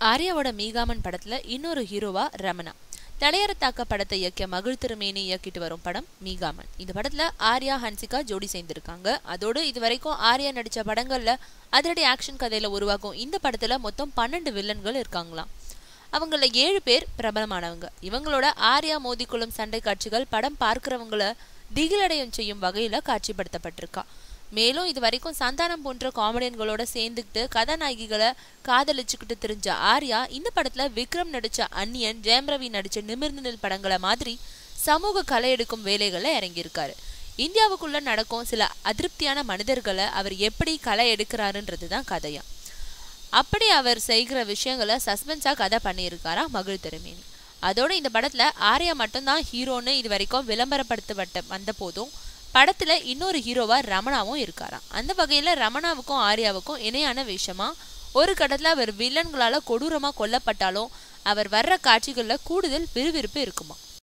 ஆர்யாவோட மீகாமன் படத்துல இன்னொரு ஹீரோவா ரமணா தலையறத்தாக்க படத்தை இயக்கிய மகிழ் திருமேனி இயக்கிட்டு வரும் படம் மீகாமன் இந்த படத்துல ஆர்யா ஹன்சிகா ஜோடி சேர்ந்திருக்காங்க அதோடு இது வரைக்கும் ஆர்யா நடிச்ச படங்கள்ல அதிரடி ஆக்ஷன் கதையில உருவாகும் இந்த படத்துல மொத்தம் பன்னெண்டு வில்லன்கள் இருக்காங்களாம் அவங்கள ஏழு பேர் பிரபலமானவங்க இவங்களோட ஆர்யா மோதிக்குள்ளும் சண்டை காட்சிகள் படம் பார்க்கிறவங்கள திகிலடையும் செய்யும் வகையில காட்சிப்படுத்தப்பட்டிருக்கா மேலும் இது வரைக்கும் சந்தானம் போன்ற காமெடியன்களோட சேர்ந்துக்கிட்டு கதாநாயகிகளை காதலிச்சுக்கிட்டு தெரிஞ்ச ஆர்யா இந்த படத்துல விக்ரம் நடிச்ச அன்னியன் ஜெயம் ரவி நடிச்ச நிமிர்ந்து நில் படங்களை மாதிரி சமூக கலை எடுக்கும் வேலைகள்ல இறங்கியிருக்காரு இந்தியாவுக்குள்ள நடக்கும் சில அதிருப்தியான மனிதர்களை அவர் எப்படி களை எடுக்கிறாருன்றது தான் கதையா அப்படி அவர் செய்கிற விஷயங்களை சஸ்பென்ஸா கதை பண்ணியிருக்காரா மகிழ் திருமேனி அதோட இந்த படத்துல ஆர்யா மட்டும்தான் ஹீரோன்னு இது வரைக்கும் விளம்பரப்படுத்தப்பட்ட வந்த போதும் படத்துல இன்னொரு ஹீரோவா ரமணாவும் இருக்காராம் அந்த வகையில ரமணாவுக்கும் ஆர்யாவுக்கும் இணையான விஷயமா ஒரு கடத்துல அவர் வில்லன்களால கொடூரமா கொல்லப்பட்டாலும் அவர் வர்ற காட்சிகள்ல கூடுதல் விறுவிறுப்பு இருக்குமா